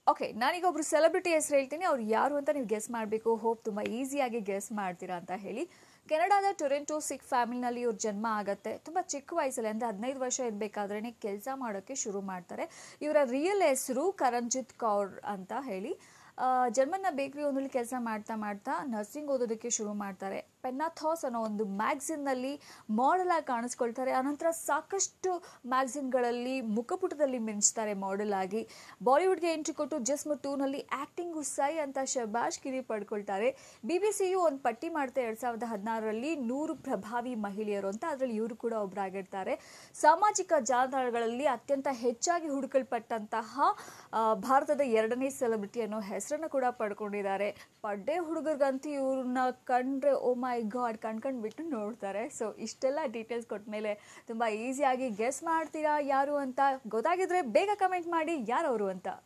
okay ನಾನೀಗ ಒಬ್ರು celebrity ಹೆಸರು ಹೇಳ್ತೀನಿ ಅವ್ರು ಯಾರು ಅಂತ ನೀವು ಗೆಸ್ ಮಾಡಬೇಕು ಹೋಪ್ ತುಂಬ ಈಸಿಯಾಗಿ ಗೆಸ್ ಮಾಡ್ತೀರಾ ಅಂತ ಹೇಳಿ ಕೆನಡಾದ ಟೊರೆಂಟೋ ಸಿಕ್ ಫ್ಯಾಮಿಲಿನಲ್ಲಿ ಇವ್ರ ಜನ್ಮ ಆಗತ್ತೆ ತುಂಬ ಚಿಕ್ಕ ವಯಸ್ಸಲ್ಲಿ ಅಂದರೆ ಹದಿನೈದು ವರ್ಷ ಇರಬೇಕಾದ್ರೇ ಕೆಲಸ ಮಾಡೋಕ್ಕೆ ಶುರು ಮಾಡ್ತಾರೆ ಇವರ ರಿಯಲ್ ಹೆಸರು ಕರಂಜಿತ್ ಕೌರ್ ಅಂತ ಹೇಳಿ ಆ, ಜರ್ಮನ್ನ ಬೇಕರಿ ಒಂದಲ್ಲಿ ಕೆಲಸ ಮಾಡ್ತಾ ಮಾಡ್ತಾ ನರ್ಸಿಂಗ್ ಓದೋದಕ್ಕೆ ಶುರು ಮಾಡ್ತಾರೆ ಪೆನ್ನಾಥಾಸ್ ಅನ್ನೋ ಒಂದು ಮ್ಯಾಗ್ಝಿನ್ನಲ್ಲಿ ಮಾಡೆಲ್ ಆಗಿ ಕಾಣಿಸ್ಕೊಳ್ತಾರೆ ಆನಂತರ ಸಾಕಷ್ಟು ಮ್ಯಾಗ್ಝಿನ್ಗಳಲ್ಲಿ ಮುಖಪುಟದಲ್ಲಿ ಮಿಂಚ್ತಾರೆ ಮಾಡೆಲ್ ಆಗಿ ಬಾಲಿವುಡ್ಗೆ ಎಂಟ್ರಿ ಕೊಟ್ಟು ಜಸ್ಮ್ ಟೂನಲ್ಲಿ ಆ್ಯಕ್ಟಿಂಗು ಸೈ ಅಂತ ಶಬಾಷ್ ಗಿರಿ ಪಡ್ಕೊಳ್ತಾರೆ ಬಿ ಬಿ ಸಿಯು ಒಂದು ಪಟ್ಟಿ ಮಾಡ್ತಾ ಎರಡು ಸಾವಿರದ ಹದಿನಾರರಲ್ಲಿ ನೂರು ಪ್ರಭಾವಿ ಮಹಿಳೆಯರು ಅಂತ ಅದರಲ್ಲಿ ಇವರು ಕೂಡ ಒಬ್ಬರಾಗಿರ್ತಾರೆ ಸಾಮಾಜಿಕ ಜಾಲತಾಣಗಳಲ್ಲಿ ಅತ್ಯಂತ ಹೆಚ್ಚಾಗಿ ಹುಡುಕಲ್ಪಟ್ಟಂತಹ ಆ, ಭಾರತದ ಎರಡನೇ ಸೆಲೆಬ್ರಿಟಿ ಅನ್ನೋ ಹೆಸರನ್ನು ಕೂಡ ಪಡ್ಕೊಂಡಿದ್ದಾರೆ ಪಡ್ಡೆ ಹುಡುಗರಿಗಂತೂ ಇವ್ರನ್ನ ಕಂಡ್ರೆ ಓ ಮೈ ಗಾಡ್ ಕಣ್ಕಂಡು ಬಿಟ್ಟು ನೋಡ್ತಾರೆ ಸೊ ಇಷ್ಟೆಲ್ಲ ಡೀಟೇಲ್ಸ್ ಕೊಟ್ಟ ಮೇಲೆ ತುಂಬ ಈಸಿಯಾಗಿ ಗೆಸ್ ಮಾಡ್ತೀರಾ ಯಾರು ಅಂತ ಗೊತ್ತಾಗಿದ್ರೆ ಬೇಗ ಕಮೆಂಟ್ ಮಾಡಿ ಯಾರು ಅವರು ಅಂತ